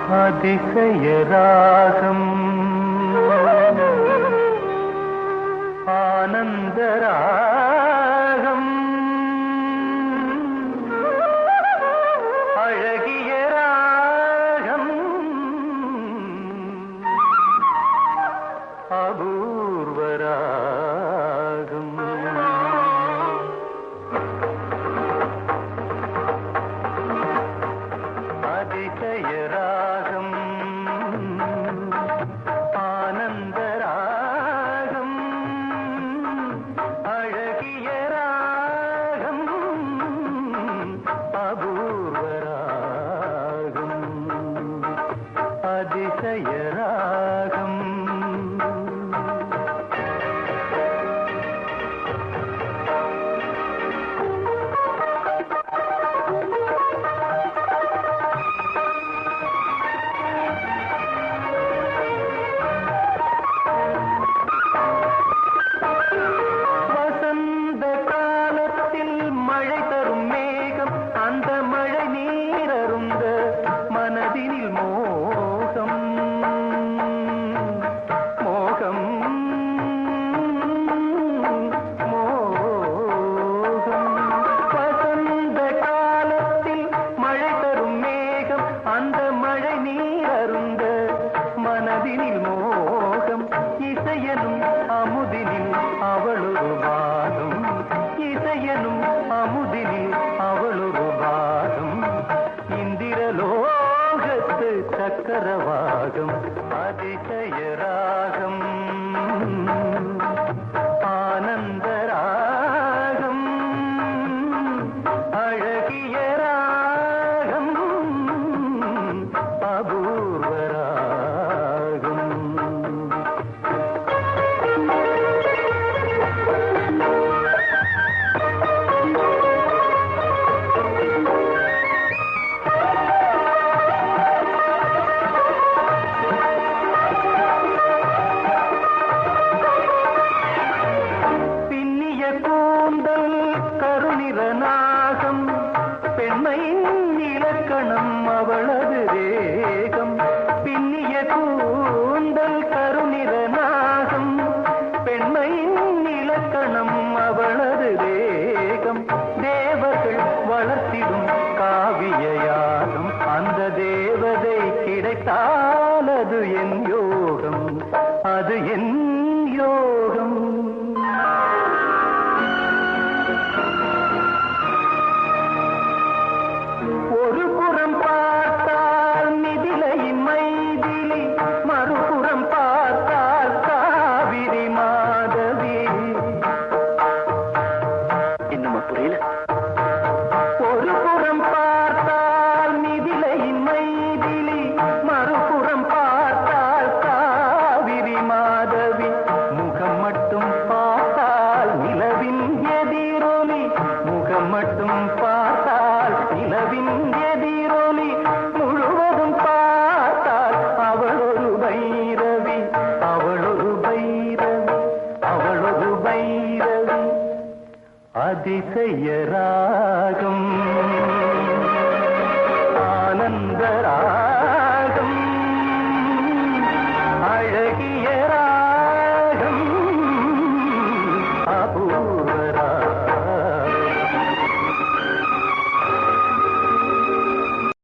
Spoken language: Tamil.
அதிசயராகம் ஆனந்தராகம் அழகிய ராகம் அபூர்வராகம் அதிசயராகம் ஆனந்தராகம் அழகிய ராகம் அபூர்வராகம் அதிசயராகம் வசந்த காலத்தில் மழை தரும் மேகம் அந்த மழை நீரருந்த மனதினில் மோகம் மோகம் மோகம் வசந்த காலத்தில் மழை தரும் மேகம் அந்த மழை நீரருந்த மனதினில் மோகம் இசையனும் அமுதினில் அவளொரு பாகம் இசையனும் அமுதினில் அவளொரு பாகம் இந்திரலோகத்து சக்கரவாகம் அதிசயராகம் ஆனந்தராகம் அழகிய ராகம் அபூர்வராகம் பின்னிய கூந்தல் கருநிற நாகம் பெண்மையின் இலக்கணம் அவளது வேகம் பின்னிய கூந்தல் கருநிற நாகம் பெண்மையின் இலக்கணம் அவளது வேகம் தேவர்கள் வளர்த்திடும் காவியயாகம் அந்த தேவதை கிடைத்தால் அது என் யோகம் அது என்